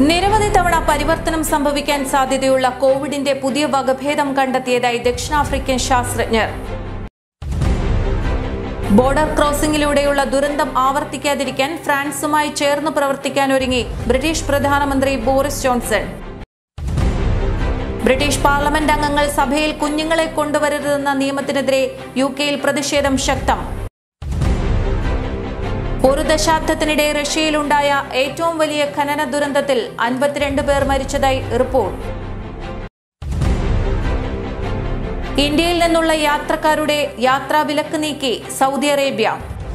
നിരവധി തവണ പരിവർത്തനം സംഭവിക്കാൻ സാധ്യതയുള്ള കോവിഡിന്റെ പുതിയ വകഭേദം കണ്ടെത്തിയതായി ദക്ഷിണാഫ്രിക്കൻ ശാസ്ത്രജ്ഞർ ബോർഡർ ക്രോസിംഗിലൂടെയുള്ള ദുരന്തം ആവർത്തിക്കാതിരിക്കാൻ ഫ്രാൻസുമായി ചേർന്ന് പ്രവർത്തിക്കാൻ ഒരുങ്ങി ബ്രിട്ടീഷ് പ്രധാനമന്ത്രി ബോറിസ് ജോൺസൺ ബ്രിട്ടീഷ് പാർലമെന്റ് അംഗങ്ങൾ സഭയിൽ കുഞ്ഞുങ്ങളെ കൊണ്ടുവരരുതെന്ന നിയമത്തിനെതിരെ യു കെയിൽ പ്രതിഷേധം ശക്തം ഒരു ദശാബ്ദത്തിനിടെ റഷ്യയിലുണ്ടായ ഏറ്റവും വലിയ ഖനന ദുരന്തത്തിൽ അൻപത്തിരണ്ട് പേർ മരിച്ചതായി റിപ്പോർട്ട് ഇന്ത്യയിൽ നിന്നുള്ള യാത്രക്കാരുടെ യാത്രാ വിലക്ക് നീക്കി സൗദി അറേബ്യ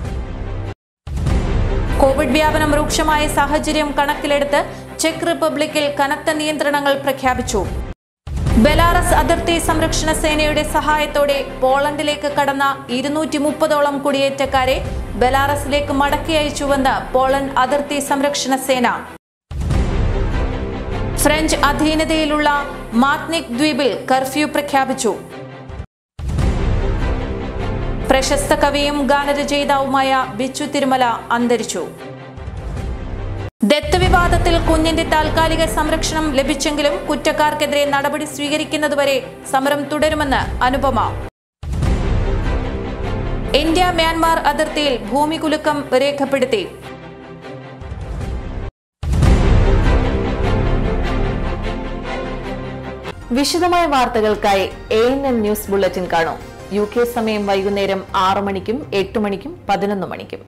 കോവിഡ് വ്യാപനം രൂക്ഷമായ സാഹചര്യം കണക്കിലെടുത്ത് ചെക്ക് റിപ്പബ്ലിക്കിൽ കനത്ത നിയന്ത്രണങ്ങൾ പ്രഖ്യാപിച്ചു ബെലാറസ് അതിർത്തി സംരക്ഷണ സേനയുടെ സഹായത്തോടെ പോളണ്ടിലേക്ക് കടന്ന ഇരുന്നൂറ്റി മുപ്പതോളം കുടിയേറ്റക്കാരെ ബെലാറസിലേക്ക് മടക്കി അയച്ചുവെന്ന് പോളണ്ട് അതിർത്തി സംരക്ഷണ സേന ഫ്രഞ്ച് അധീനതയിലുള്ള മാത്നിക് ദ്വീപിൽ കർഫ്യൂ പ്രഖ്യാപിച്ചു പ്രശസ്ത കവിയും ഗാനരചയിതാവുമായ ബിച്ചു തിരുമല അന്തരിച്ചു ദത്ത് വിവാദത്തിൽ കുഞ്ഞിന്റെ താൽക്കാലിക സംരക്ഷണം ലഭിച്ചെങ്കിലും കുറ്റക്കാർക്കെതിരെ നടപടി സ്വീകരിക്കുന്നതുവരെ സമരം തുടരുമെന്ന് അനുപമ ഇന്ത്യ മ്യാൻമാർ അതിർത്തിയിൽ ഭൂമി കുലുക്കം രേഖപ്പെടുത്തി വിശദമായ വാർത്തകൾക്കായി A N N news bulletin കാണൂ യു കെ സമയം വൈകുന്നേരം ആറു മണിക്കും എട്ട് മണിക്കും പതിനൊന്ന് മണിക്കും